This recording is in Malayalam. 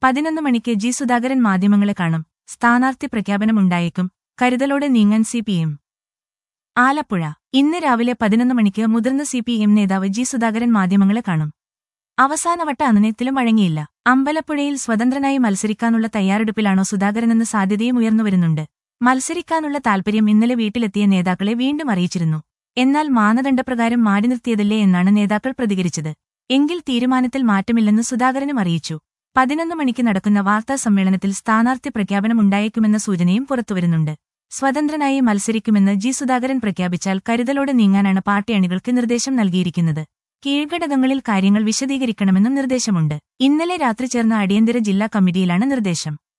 പതിനൊന്ന് മണിക്ക് ജി സുധാകരൻ മാധ്യമങ്ങളെ കാണും സ്ഥാനാർത്ഥി പ്രഖ്യാപനമുണ്ടായേക്കും കരുതലോടെ നീങ്ങാൻ സി പി എം ആലപ്പുഴ ഇന്ന് രാവിലെ പതിനൊന്ന് മണിക്ക് മുതിർന്ന സി പി എം നേതാവ് ജി സുധാകരൻ മാധ്യമങ്ങളെ കാണും അവസാനവട്ട അനുനയത്തിലും വഴങ്ങിയില്ല അമ്പലപ്പുഴയിൽ സ്വതന്ത്രനായി മത്സരിക്കാനുള്ള തയ്യാറെടുപ്പിലാണോ സുധാകരനെന്ന സാധ്യതയും ഉയർന്നുവരുന്നുണ്ട് മത്സരിക്കാനുള്ള താൽപര്യം ഇന്നലെ വീട്ടിലെത്തിയ നേതാക്കളെ വീണ്ടും അറിയിച്ചിരുന്നു എന്നാൽ മാനദണ്ഡപ്രകാരം മാടി നിർത്തിയതല്ലേ എന്നാണ് നേതാക്കൾ പ്രതികരിച്ചത് എങ്കിൽ തീരുമാനത്തിൽ മാറ്റമില്ലെന്ന് സുധാകരനും അറിയിച്ചു പതിനൊന്ന് മണിക്ക് നടക്കുന്ന വാർത്താ സമ്മേളനത്തിൽ സ്ഥാനാർത്ഥി പ്രഖ്യാപനമുണ്ടായേക്കുമെന്ന സൂചനയും പുറത്തുവരുന്നുണ്ട് സ്വതന്ത്രനായി മത്സരിക്കുമെന്ന് ജി സുധാകരൻ പ്രഖ്യാപിച്ചാൽ കരുതലോടെ നീങ്ങാനാണ് പാർട്ടി അണികൾക്ക് നിർദ്ദേശം നൽകിയിരിക്കുന്നത് കീഴ്ഘടകങ്ങളിൽ കാര്യങ്ങൾ വിശദീകരിക്കണമെന്നും നിർദ്ദേശമുണ്ട് ഇന്നലെ രാത്രി ചേർന്ന അടിയന്തര ജില്ലാ കമ്മിറ്റിയിലാണ് നിർദ്ദേശം